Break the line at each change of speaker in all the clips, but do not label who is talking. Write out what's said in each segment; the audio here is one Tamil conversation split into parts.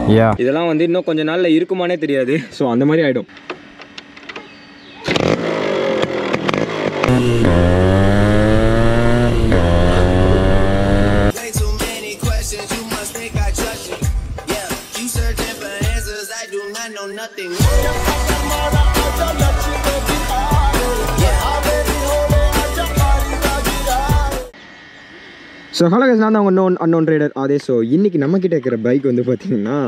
யா
இதெல்லாம் வந்து இன்னும் கொஞ்ச நாளில் இருக்குமானே தெரியாது ஸோ அந்த மாதிரி ஆகிடும்
Way too many questions, you must think I trust you. Yeah, you searching for answers, I do not know nothing.
So hello guys, நான் தான் உங்கள் நோன் அன்னோன் ரைடர் அதே ஸோ இன்னைக்கு நம்ம கிட்ட இருக்கிற பைக் வந்து பார்த்தீங்கன்னா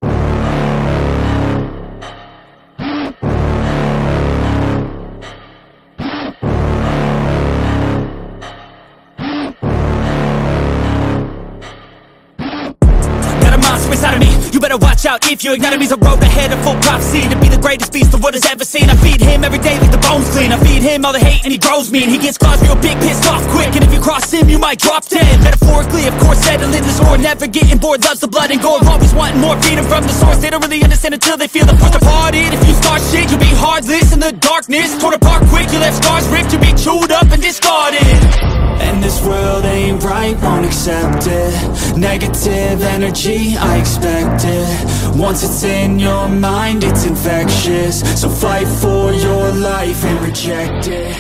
Got a monster inside of me. You better watch out if you ignite me. A road ahead of full prophecy to be the greatest beast the world has ever seen. I feed him every day like the bones clean. I feed him all the hate and he grows me. And he gets claws real big, pissed off quick. And if you cross him, you might drop dead. Metaphorically, of course, settling the score. Never getting bored, loves the blood and gore. Always wanting more freedom from the source. They don't really understand until they feel the force departed. If you start shit, you'll be heartless in the darkness. Torn apart quick, you left scars ripped. You'll be chewed up and discarded. And this world ain't right, won't accept it Negative energy, I expect it Once it's in your mind, it's infectious So fight for your life and reject it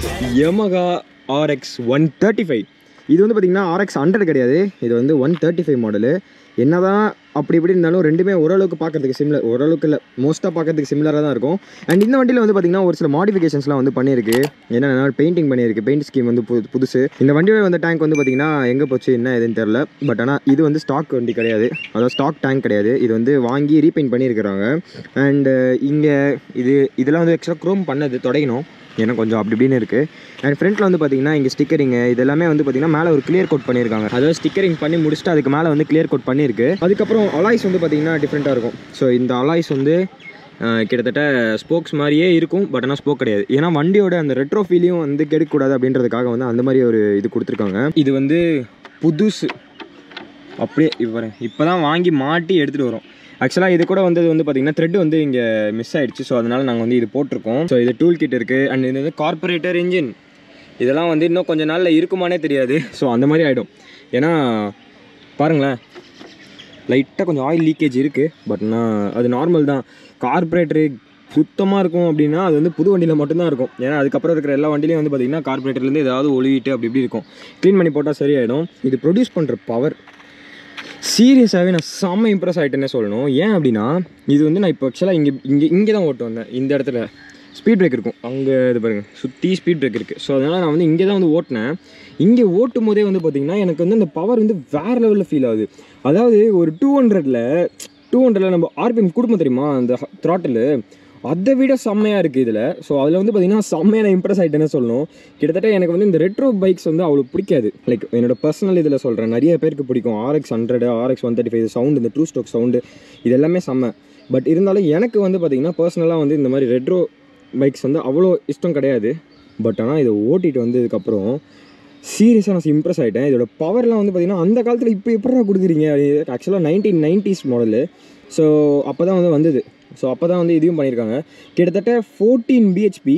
Yamaha RX one thirty five இது வந்து பார்த்தீங்கன்னா ஆர்எக்ஸ் ஹண்ட்ரட் கிடையாது இது வந்து ஒன் தேர்ட்டி ஃபைவ் மாடலு என்னதான் அப்படி இப்படி இருந்தாலும் ரெண்டுமே ஓரளவுக்கு பார்க்கறதுக்கு சிமிலர் ஓரளவுக்கு இல்லை மோஸ்ட்டாக பார்க்கறதுக்கு சிமிலராக தான் இருக்கும் அண்ட் இந்த வண்டியில் வந்து பார்த்தீங்கன்னா ஒரு சில மாடிஃபிகேஷன்ஸ்லாம் வந்து பண்ணியிருக்கு என்னென்ன பெயிண்டிங் பண்ணியிருக்கு பெயிண்ட் ஸ்கீம் வந்து புது புதுசு இந்த வண்டியோட வந்து டேங்க் வந்து பார்த்தீங்கன்னா எங்கே போச்சு என்ன எதுன்னு தெரில பட் ஆனால் இது வந்து ஸ்டாக் வண்டி கிடையாது அதாவது ஸ்டாக் டேங்க் கிடையாது இது வந்து வாங்கி ரீபெயிண்ட் பண்ணியிருக்கிறாங்க அண்ட் இங்கே இது இதெல்லாம் வந்து எக்ஸ்ட்ரா க்ரோம் பண்ணது தொடங்கணும் ஏன்னா கொஞ்சம் அப்படி இப்படின்னு இருக்குது அண்ட் ஃப்ரண்ட்டில் வந்து பார்த்தீங்கன்னா இங்கே ஸ்டிக்கரிங்கு இது எல்லாமே வந்து பார்த்தீங்கன்னா மேலே ஒரு கிளியர் கோட் பண்ணியிருக்காங்க அதாவது ஸ்டிக்கரிங் பண்ணி முடிச்சுட்டு அதுக்கு மேலே வந்து கிளியர் கோட் பண்ணியிருக்கு அதுக்கப்புறம் அலாய்ஸ் வந்து பார்த்தீங்கன்னா டிஃப்ரெண்ட்டாக இருக்கும் ஸோ இந்த அலாய்ஸ் வந்து அஹ், கிட்டத்தட்ட ஸ்போக்ஸ் மாதிரியே இருக்கும் பட் ஆனால் ஸ்போக் கிடையாது ஏன்னா வண்டியோட அந்த ரெட்ரோ ஃபீலையும் வந்து கெடுக்கக்கூடாது அப்படின்றதுக்காக வந்து அந்த மாதிரி ஒரு இது கொடுத்துருக்காங்க இது வந்து புதுசு அப்படியே இப்போ இப்போ தான் வாங்கி மாட்டி எடுத்துகிட்டு வரோம் ஆக்சுவலாக இது கூட வந்தது வந்து பார்த்தீங்கன்னா த்ரெட் வந்து இங்கே மிஸ் ஆயிடுச்சு ஸோ அதனால் நாங்கள் வந்து இது போட்டிருக்கோம் ஸோ இது டூல் கிட் இருக்குது அண்ட் இது வந்து கார்பரேட்டர் இன்ஜின் இதெல்லாம் வந்து இன்னும் கொஞ்ச நாளில் இருக்குமானே தெரியாது ஸோ அந்த மாதிரி ஆகிடும் ஏன்னா பாருங்களேன் லைட்டாக கொஞ்சம் ஆயில் லீக்கேஜ் இருக்குது பட் நான் அது நார்மல் தான் கார்பரேட்டரு சுத்தமாக இருக்கும் அப்படின்னா அது வந்து புது வண்டியில் மட்டும்தான் இருக்கும் ஏன்னா அதுக்கப்புறம் இருக்கிற எல்லா வண்டிலையும் வந்து பார்த்திங்கன்னா கார்பரேட்டர்லேருந்து ஏதாவது ஒழுகிட்டு அப்படி இப்படி இருக்கும் க்ளீன் பண்ணி போட்டால் சரியாயிடும் இது ப்ரொடியூஸ் பண்ணுற பவர் சீரியஸாகவே நான் செம்ம இம்ப்ரெஸ் ஆகிட்டேன்னே சொல்லணும் ஏன் அப்படின்னா இது வந்து நான் இப்போ ஆக்சுவலாக இங்கே இங்கே இங்கே தான் ஓட்டு வந்தேன் இந்த இடத்துல ஸ்பீட் பிரேக் இருக்கும் அங்கே இது பாருங்கள் சுற்றி ஸ்பீட் பிரேக் இருக்குது ஸோ அதனால் நான் வந்து இங்கே தான் வந்து ஓட்டினேன் இங்கே ஓட்டும் போதே வந்து பார்த்திங்கன்னா எனக்கு வந்து அந்த பவர் வந்து வேறு லெவலில் ஃபீல் ஆகுது அதாவது ஒரு டூ ஹண்ட்ரடில் டூ ஹண்ட்ரடில் நம்ம ஆர்பிஎம் கொடுப்போம் தெரியுமா அந்த த்ராட்டில் அதை விட செம்மையாக இருக்குது இதில் ஸோ அதில் வந்து பார்த்திங்கன்னா செம்மையாக நான் இம்ப்ரெஸ் ஆகிட்டேன்னு சொல்லணும் கிட்டத்தட்ட எனக்கு வந்து இந்த ரெட்ரோ பைக்ஸ் வந்து அவ்வளோ பிடிக்காது லைக் என்னோட பர்சனல் இதில் சொல்கிறேன் நிறைய பேருக்கு பிடிக்கும் RX hundred RX one thirty five sound இந்த ட்ரூ ஸ்டோக் சவுண்டு இது எல்லாமே செம்ம பட் இருந்தாலும் எனக்கு வந்து பார்த்திங்கன்னா பர்சனலாக வந்து இந்த மாதிரி ரெட்ரோ பைக்ஸ் வந்து அவ்வளோ இஷ்டம் கிடையாது பட் ஆனால் இதை ஓட்டிட்டு வந்ததுக்கப்புறம் சீரியஸாக நான் இம்ப்ரெஸ் ஆகிட்டேன் இதோட பவர்லாம் வந்து பார்த்திங்கன்னா அந்த காலத்தில் இப்போ எப்படா கொடுக்குறீங்க ஆக்சுவலாக நைன்டீன் நைன்டிஸ் மாடலு ஸோ அப்போ தான் வந்து வந்தது ஸோ அப்போ தான் வந்து இதையும் பண்ணியிருக்காங்க கிட்டத்தட்ட ஃபோர்டீன் பிஹெச்பி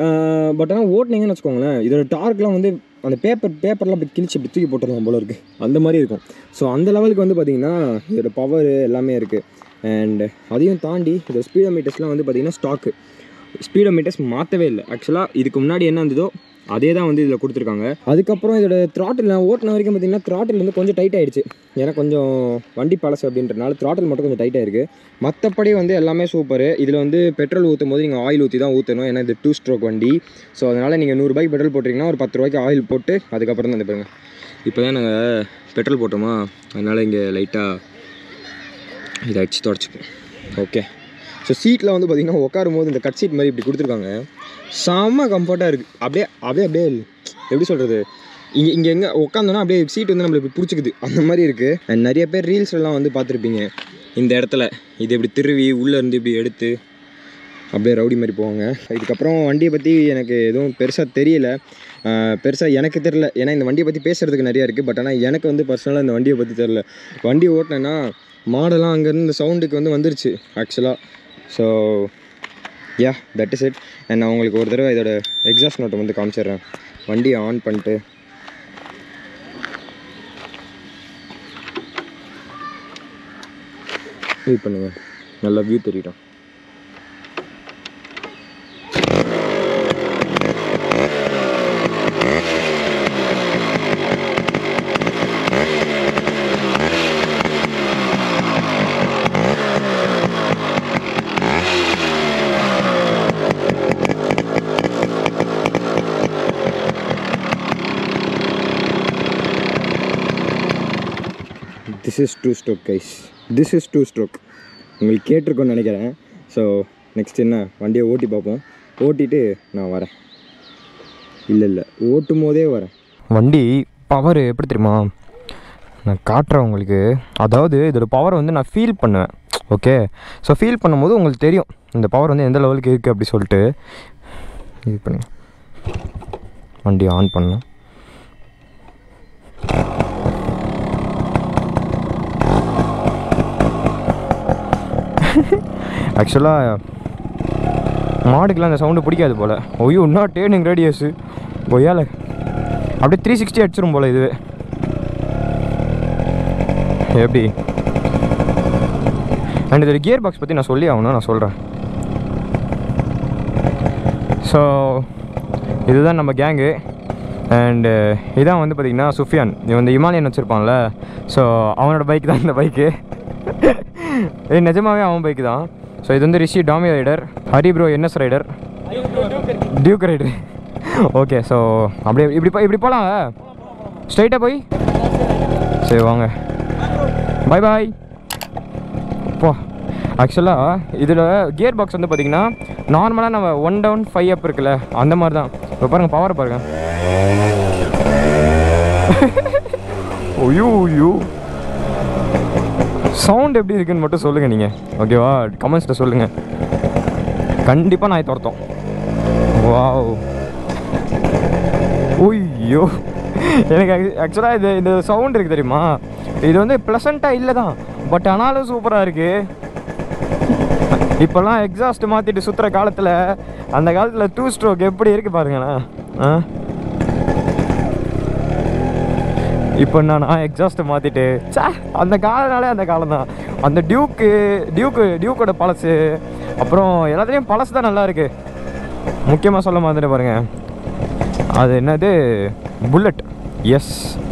பட் ஆனால் ஓட்டினீங்கன்னு வச்சுக்கோங்களேன் இதோட டார்க்லாம் வந்து அந்த பேப்பர் பேப்பர்லாம் அப்படி கிழிச்சு அப்படி தூக்கி போட்டுடலாம் போல இருக்குது அந்த மாதிரி இருக்கும் ஸோ அந்த லெவலுக்கு வந்து பார்த்திங்கன்னா இதோட பவர் எல்லாமே இருக்குது அண்ட் அதையும் தாண்டி இதோட ஸ்பீடோமீட்டர்ஸ்லாம் வந்து பார்த்திங்கன்னா ஸ்டாக்கு ஸ்பீடோமீட்டர்ஸ் மாற்றவே இல்லை ஆக்சுவலாக இதுக்கு முன்னாடி என்ன இருந்ததோ அதே தான் வந்து இதில் கொடுத்துருக்காங்க அதுக்கப்புறம் இதோட த்ராட்டில் நான் ஓட்டின வரைக்கும் பார்த்தீங்கன்னா த்ராட்டில் வந்து கொஞ்சம் டைட் ஆயிடுச்சு ஏன்னா கொஞ்சம் வண்டி பழசு அப்படின்றனால த்ராட்டில் மட்டும் கொஞ்சம் டைட் ஆயிருக்கு மற்றபடி வந்து எல்லாமே சூப்பர் இதில் வந்து பெட்ரோல் ஊற்றும் போது நீங்கள் ஆயில் ஊற்றி தான் ஊற்றணும் ஏன்னா இது டூ ஸ்ட்ரோக் வண்டி ஸோ அதனால் நீங்கள் நூறுரூபாய்க்கு பெட்ரோல் போட்டிங்கன்னா ஒரு பத்து ரூபாய்க்கு ஆயில் போட்டு அதுக்கப்புறம் தான் இந்த பாருங்க இப்போ தான் நாங்கள் பெட்ரோல் போட்டோமா அதனால் இங்கே லைட்டாக இதை அடிச்சு தொடச்சிப்போம் ஓகே ஸோ சீட்டில் வந்து பார்த்திங்கன்னா உட்காரும் போது இந்த கட் சீட் மாதிரி இப்படி கொடுத்துருக்காங்க செம்ம கம்ஃபர்ட்டாக இருக்குது அப்படியே அப்படியே அப்படியே எப்படி சொல்கிறது இங்கே இங்கே எங்கே உட்காந்தோன்னா அப்படியே சீட் வந்து நம்மளை இப்படி பிடிச்சிக்குது அந்த மாதிரி இருக்குது அண்ட் நிறைய பேர் ரீல்ஸ்லாம் வந்து பார்த்துருப்பீங்க இந்த இடத்துல இது இப்படி திருவி உள்ளே இருந்து இப்படி எடுத்து அப்படியே ரவுடி மாதிரி போவாங்க இதுக்கப்புறம் வண்டியை பற்றி எனக்கு எதுவும் பெருசாக தெரியல பெருசாக எனக்கு தெரில ஏன்னா இந்த வண்டியை பற்றி பேசுகிறதுக்கு நிறையா இருக்குது பட் ஆனால் எனக்கு வந்து பர்சனலாக இந்த வண்டியை பற்றி தெரில வண்டி ஓட்டினேன்னா மாடெல்லாம் அங்கேருந்து இந்த சவுண்டுக்கு வந்து வந்துருச்சு ஆக்சுவலாக so yeah that is it and நான் உங்களுக்கு ஒரு தடவை இதோட எக்ஸாஸ்ட் நோட்டை வந்து காமிச்சிடுறேன் வண்டியை ஆன் பண்ணிட்டு வெயிட் பண்ணுங்கள் நல்லா வியூ தெரியட்டும் this is two stroke guys this is two stroke உங்களுக்கு கேட்டிருக்கோன்னு நினைக்கிறேன் ஸோ நெக்ஸ்ட் என்ன வண்டியை ஓட்டி பார்ப்போம் ஓட்டிட்டு நான் வரேன் இல்லை இல்லை ஓட்டும் போதே வரேன் வண்டி பவர் எப்படி தெரியுமா நான் காட்டுறேன் உங்களுக்கு அதாவது இதோட பவரை வந்து நான் ஃபீல் பண்ணுவேன் ஓகே ஸோ ஃபீல் பண்ணும்போது உங்களுக்கு தெரியும் இந்த பவர் வந்து எந்த லெவலுக்கு இருக்குது அப்படி சொல்லிட்டு இது பண்ணு வண்டி ஆன் பண்ணேன் ஆக்சுவலாக மாடுக்கெலாம் அந்த சவுண்டு பிடிக்காது போல் ஒய்யோ இன்னும் டேர்னிங் ரேடியஸு கொய்யால அப்படியே த்ரீ சிக்ஸ்டி அடிச்சிரும் போல் இதுவே எப்படி அண்ட் இதோட கியர் பாக்ஸ் பற்றி நான் சொல்லி ஆகணும் நான் சொல்கிறேன் ஸோ இதுதான் நம்ம கேங்கு அண்டு இதான் வந்து பார்த்திங்கன்னா சுஃபியான் இவன் வந்து இமாலயன் வச்சுருப்பான்ல ஸோ அவனோட பைக் தான் இந்த பைக்கு இது நிஜமாவே அவன் பைக் தான் ஸோ இது வந்து Rishi Tommy rider Hari bro NS rider Duke rider okay so அப்படியே இப்படி போ இப்படி போகலாம் ஸ்ட்ரைட்டாக போய் சரி வாங்க பை பாய் போ ஆக்சுவலாக இதில் கியர் பாக்ஸ் வந்து பார்த்திங்கன்னா நார்மலாக நம்ம ஒன் டவுன் ஃபைவ் அப் இருக்குல்ல அந்த மாதிரி தான் இப்போ பாருங்கள் பவர் பாருங்கள் ஐயோ ஐயோ சவுண்ட் எப்படி இருக்குன்னு மட்டும் சொல்லுங்கள் நீங்கள் ஓகேவா கமெண்ட்ஸில் சொல்லுங்கள் கண்டிப்பாக நான் துரத்தோம் வாவ் ஐயோ எனக்கு ஆக்சுவலாக இது இந்த சவுண்ட் இருக்குது தெரியுமா இது வந்து ப்ளசண்ட்டாக இல்லை தான் பட் ஆனாலும் சூப்பராக இருக்குது இப்போல்லாம் எக்ஸாஸ்ட் மாற்றிட்டு சுற்றுற காலத்தில் அந்த காலத்தில் டூ ஸ்ட்ரோக் எப்படி இருக்குது பாருங்களேன் ஆ இப்போ நான் எக்ஸாஸ்ட்டை மாற்றிட்டு சே அந்த காலனாலே அந்த காலம் தான் அந்த டியூக்கு டியூக்கு டியூக்கோட பழசு அப்புறம் எல்லாத்துலேயும் பழசு தான் நல்லா இருக்கு முக்கியமாக சொல்ல மாதிரி பாருங்க அது என்னது புல்லட் எஸ்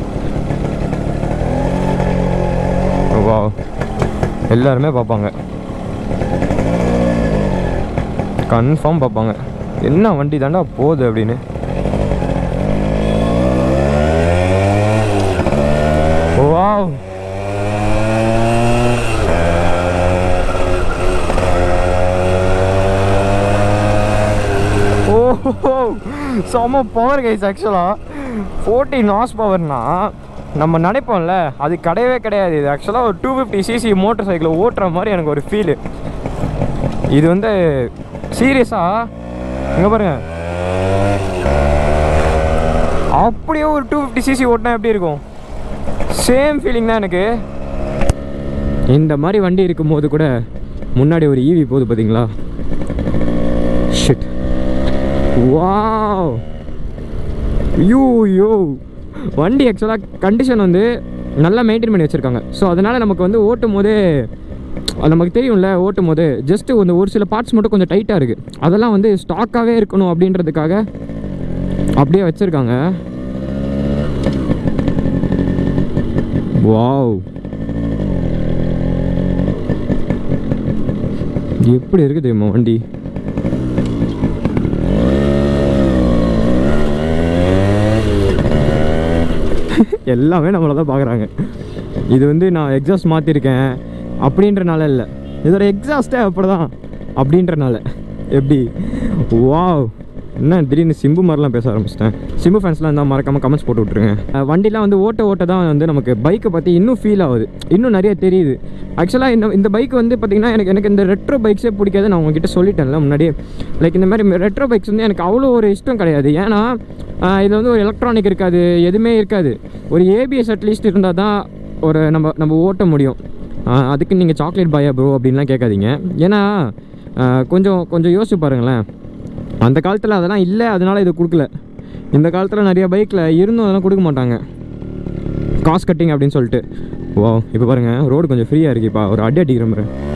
வா எல்லாருமே பார்ப்பாங்க கன்ஃபார்ம் பார்ப்பாங்க என்ன வண்டி தாண்டா போகுது அப்படின்னு வாவ் ஓஹோ செம பவர் கைஸ் ஆக்சுவலாக ஃபோர்டீன் ஹார்ஸ் பவர்னா நம்ம நினைப்போம்ல அது கிடையவே கிடையாது இது ஆக்சுவலாக ஒரு டூ ஃபிஃப்டி சிசி மோட்டர் சைக்கிளை ஓட்டுற மாதிரி எனக்கு ஒரு ஃபீலு இது வந்து சீரியஸாக இங்கே பாருங்க அப்படியே ஒரு டூ ஃபிஃப்டி சிசி ஓட்டினா எப்படி இருக்கும் சேம் ஃபீலிங் தான் எனக்கு இந்த மாதிரி வண்டி இருக்கும்போது கூட முன்னாடி ஒரு ஈவி போகுது பார்த்தீங்களா ஷிட் வாவ் யூ யோ வண்டி ஆக்சுவலாக கண்டிஷன் வந்து நல்லா மெயின்டைன் பண்ணி வச்சுருக்காங்க ஸோ அதனால் நமக்கு வந்து ஓட்டும் போதே அது நமக்கு தெரியும்ல ஓட்டும் போது ஜஸ்ட்டு வந்து ஒரு சில பார்ட்ஸ் மட்டும் கொஞ்சம் டைட்டாக இருக்குது அதெல்லாம் வந்து ஸ்டாக்காகவே இருக்கணும் அப்படின்றதுக்காக அப்படியே வச்சுருக்காங்க வாவ் எப்படி இருக்கு தெரியுமா வண்டி எல்லாமே நம்மளை தான் பார்க்குறாங்க இது வந்து நான் எக்ஸாஸ்ட் மாற்றிருக்கேன் அப்படின்றனால இல்லை இதோட எக்ஸாஸ்ட்டே அப்படி தான் அப்படின்றனால எப்படி வாவ் என்ன திடீர்னு சிம்பு மாதிரிலாம் பேச ஆரம்பிச்சிட்டேன் சிம்பு ஃபேன்ஸ்லாம் இருந்தால் மறக்காமல் கமெண்ட்ஸ் போட்டு விட்ருங்க அஹ் வண்டிலாம் வந்து ஓட்ட ஓட்ட தான் வந்து நமக்கு பைக்கை பற்றி இன்னும் ஃபீல் ஆகுது இன்னும் நிறைய தெரியுது ஆக்சுவலாக இந்த இந்த பைக் வந்து பார்த்திங்கன்னா எனக்கு எனக்கு இந்த ரெட்ரோ பைக்ஸே பிடிக்காது நான் உங்ககிட்ட சொல்லிட்டேன்ல முன்னாடியே லைக் இந்த மாதிரி ரெட்ரோ பைக்ஸ் வந்து எனக்கு அவ்வளோ ஒரு இஷ்டம் கிடையாது ஏன்னா இதில் வந்து ஒரு எலக்ட்ரானிக் இருக்காது எதுவுமே இருக்காது ஒரு ஏபிஎஸ் அட்லீஸ்ட் இருந்தால் தான் ஒரு நம்ம நம்ம ஓட்ட முடியும் ஆஹ் அதுக்கு நீங்கள் சாக்லேட் பாயா ப்ரோ அப்படின்லாம் கேட்காதீங்க ஏன்னா ஆஹ் கொஞ்சம் கொஞ்சம் யோசிச்சு பாருங்களேன் அந்த காலத்தில் அதெல்லாம் இல்லை அதனால இது கொடுக்கல இந்த காலத்தில் நிறைய பைக்கில் இருந்தும் அதெல்லாம் கொடுக்க மாட்டாங்க காஸ்ட் கட்டிங் அப்படின்னு சொல்லிட்டு வா இப்போ பாருங்கள் ரோடு கொஞ்சம் ஃப்ரீயாக இருக்குப்பா ஒரு அடி அடிக்கிற மாதிரி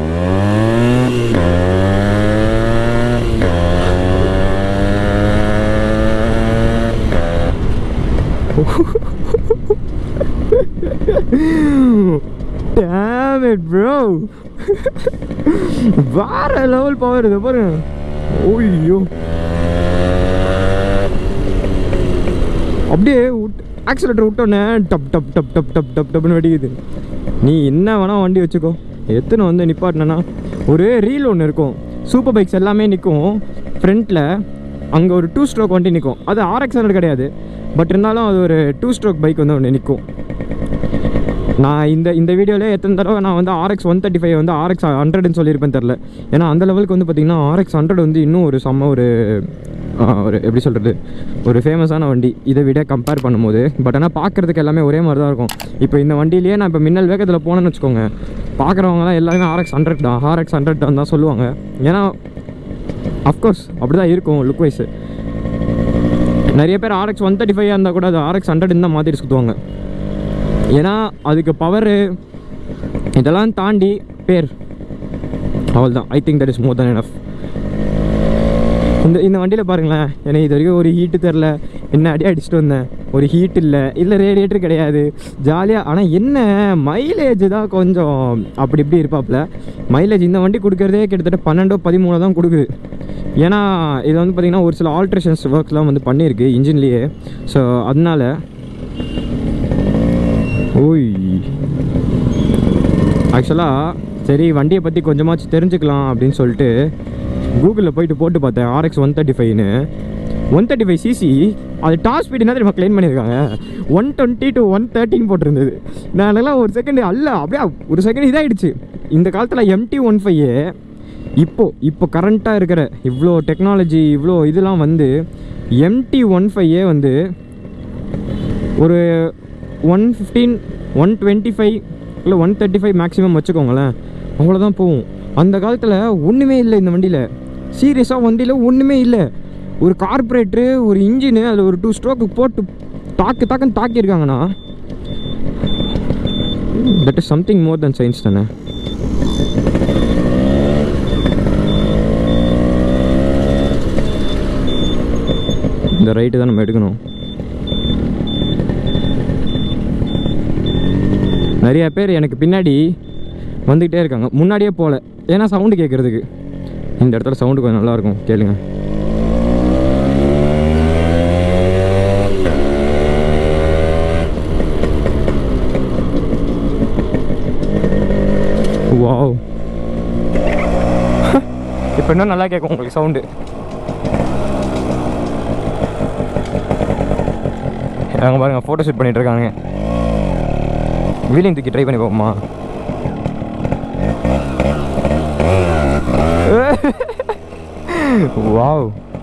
Damn it, bro. வேற லெவல் பவர் இது பாருங்க ஓய்யோ அப்படியே ஆக்சிலேட்டர் விட்டோன்னே டப் டப் டப் டப் டப் டப் டப்னு வெடிக்குது நீ என்ன வேணா வண்டி வச்சுக்கோ எத்தனை வந்து நிப்பாட்டினா ஒரு ரீல் ஒன்று இருக்கும் சூப்பர் பைக்ஸ் எல்லாமே நிற்கும் ஃப்ரண்ட்டில் அங்கே ஒரு டூ ஸ்ட்ரோக் வண்டி நிற்கும் அது ஆர்எக்ஸ் ஹண்ட்ரட் கிடையாது பட் இருந்தாலும் அது ஒரு டூ ஸ்ட்ரோக் பைக் வந்து ஒன்று நிற்கும் நான் இந்த இந்த வீடியோவில் எத்தனை தடவை நான் வந்து ஆர்எக்ஸ் ஒன் தேர்ட்டி ஃபைவ் வந்து ஆர்எக்ஸ் ஹண்ட்ரட்னு சொல்லியிருப்பேன் தெரில ஏன்னா அந்த லெவலுக்கு வந்து பார்த்திங்கன்னா ஆர்எக்ஸ் ஹண்ட்ரட் வந்து இன்னும் ஒரு செம்ம ஒரு ஆ, ஒரு எப்படி சொல்கிறது ஒரு ஃபேமஸான வண்டி இதை விட கம்பேர் பண்ணும்போது பட் ஆனால் பார்க்குறதுக்கு எல்லாமே ஒரே மாதிரி தான் இருக்கும் இப்போ இந்த வண்டியிலேயே நான் இப்போ மின்னல் வேகத்தில் போனேன்னு வச்சுக்கோங்க பார்க்குறவங்கலாம் எல்லாருமே ஆர்எக்ஸ் ஹண்ட்ரட் தான் ஆர்எக்ஸ் ஹண்ட்ரட் தான் தான் சொல்லுவாங்க ஏன்னா அஃப்கோர்ஸ் அப்படி தான் இருக்கும் லுக் வைஸு நிறைய பேர் ஆர்எக்ஸ் ஒன் தேர்ட்டி ஃபைவ் இருந்தால் கூட அது ஆர்எக்ஸ் ஹண்ட்ரட் தான் மாற்றிட்டு சுற்றுவாங்க ஏன்னா அதுக்கு பவரு இதெல்லாம் தாண்டி பேர் அவள் தான் I think that is more than enough இந்த இந்த வண்டியில் பாருங்களேன் எனக்கு இது வரைக்கும் ஒரு ஹீட்டு தெரில என்ன அடி அடிச்சுட்டு வந்தேன் ஒரு ஹீட் இல்லை இல்லை ரேடியேட்டர் கிடையாது ஜாலியாக ஆனால் என்ன மைலேஜ் தான் கொஞ்சம் அப்படி இப்படி இருப்பாப்புல மைலேஜ் இந்த வண்டி கொடுக்குறதே கிட்டத்தட்ட பன்னெண்டோ பதிமூணு தான் கொடுக்குது ஏன்னா இது வந்து பார்த்திங்கன்னா ஒரு சில ஆல்ட்ரேஷன்ஸ் ஒர்க்லாம் வந்து பண்ணியிருக்கு இன்ஜின்லேயே ஸோ அதனால ஓய் ஆக்சுவலாக சரி வண்டியை பற்றி கொஞ்சமாச்சும் தெரிஞ்சுக்கலாம் அப்படின்னு சொல்லிட்டு கூகுளில் போயிட்டு போட்டு பார்த்தேன் ஆர்எக்ஸ் ஒன் தேர்ட்டி ஃபைவ்னு ஒன் தேர்ட்டி ஃபைவ் சிசி அது டாப் ஸ்பீட் என்ன தெரியுமா க்ளைம் பண்ணியிருக்காங்க one twenty two one thirteen போட்டிருந்தது நான் எல்லாம் ஒரு செகண்ட் அல்ல அப்படியே ஒரு செகண்ட் இதாகிடுச்சு இந்த காலத்தில் எம்டி ஒன் ஃபைவ் இப்போ இப்போ கரண்ட்டாக இருக்கிற இவ்வளோ டெக்னாலஜி இவ்வளோ இதெல்லாம் வந்து எம்டி ஒன் ஃபைவ் வந்து ஒரு one fifteen one twenty five இல்லை ஒன் தேர்ட்டி ஃபைவ் மேக்ஸிமம் வச்சுக்கோங்களேன் அவ்வளோதான் போகும் அந்த காலத்தில் ஒன்றுமே இல்லை இந்த வண்டியில் சீரியஸாக வண்டியில் ஒன்றுமே இல்லை ஒரு கார்பரேட்ரு ஒரு இன்ஜினு அதில் ஒரு டூ ஸ்ட்ரோக்கு போட்டு தாக்கு தாக்குன்னு தாக்கியிருக்காங்கண்ணா that is something more then science தானே இந்த ரைட்டு தான் நம்ம எடுக்கணும் நிறைய பேர் எனக்கு பின்னாடி வந்துக்கிட்டே இருக்காங்க முன்னாடியே போகல ஏன்னா சவுண்டு கேட்குறதுக்கு இந்த இடத்துல சவுண்டு கொஞ்சம் நல்லாயிருக்கும் கேளுங்க வாவ் இப்போ இன்னும் நல்லா கேட்கும் உங்களுக்கு சவுண்டு அங்கே பாருங்க ஃபோட்டோ ஷூட் பண்ணிட்டு இருக்காங்க வீலிங் தூக்கி ட்ரை பண்ணி பார்ப்போமா வாவ்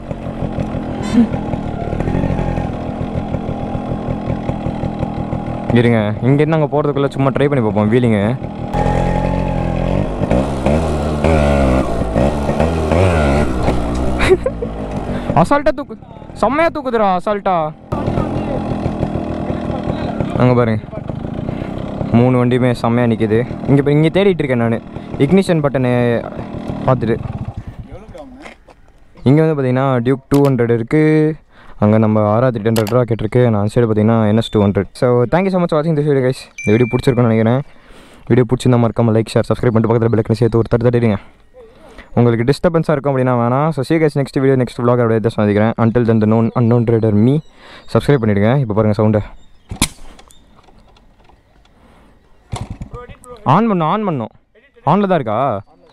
இருங்க இங்கேருந்து அங்கே போகிறதுக்குள்ளே சும்மா ட்ரை பண்ணி பார்ப்போம் வீலிங்கு அசால்ட்டா தூக்கு செம்மையா தூக்குதுடா அசால்ட்டா அங்கே பாருங்க மூணு வண்டியுமே செம்மையாக நிற்கிது இங்கே இப்போ இங்கே தேடிட்டு இருக்கேன் நான் இக்னிஷன் பட்டனு பார்த்துட்டு இங்கே வந்து பார்த்தீங்கன்னா டியூக் டூ ஹண்ட்ரட் இருக்குது அங்கே நம்ம ஆறா த்ரீ ஹண்ட்ரட் ராக்கெட் இருக்குது நான் சைடு பார்த்தீங்கன்னா NS two hundred so thank you so much வாட்சிங் இந்த வீடியோ கைஸ் இந்த வீடியோ பிடிச்சிருக்குன்னு நினைக்கிறேன் வீடியோ பிடிச்சிருந்தா மறக்காம லைக் ஷேர் சப்ஸ்கிரைப் பண்ணிட்டு பக்கத்தில் பெல்லைக்கனை சேர்த்து ஒரு தட்டு தட்டிடுங்க உங்களுக்கு டிஸ்டர்பன்ஸாக இருக்கும் அப்படின்னா வேணாம் so see guys next video next vlog அப்படியே தான் சந்திக்கிறேன் until then known unknown trader me subscribe பண்ணிவிடுங்க இப்போ பாருங்கள் சவுண்டை ஆன் பண்ணும் ஆன் பண்ணும் ஆனில் தான் இருக்கா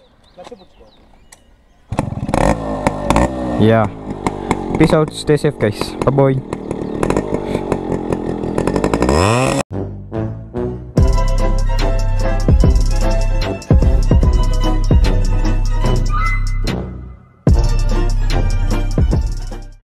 yeah peace out stay safe guys பாய்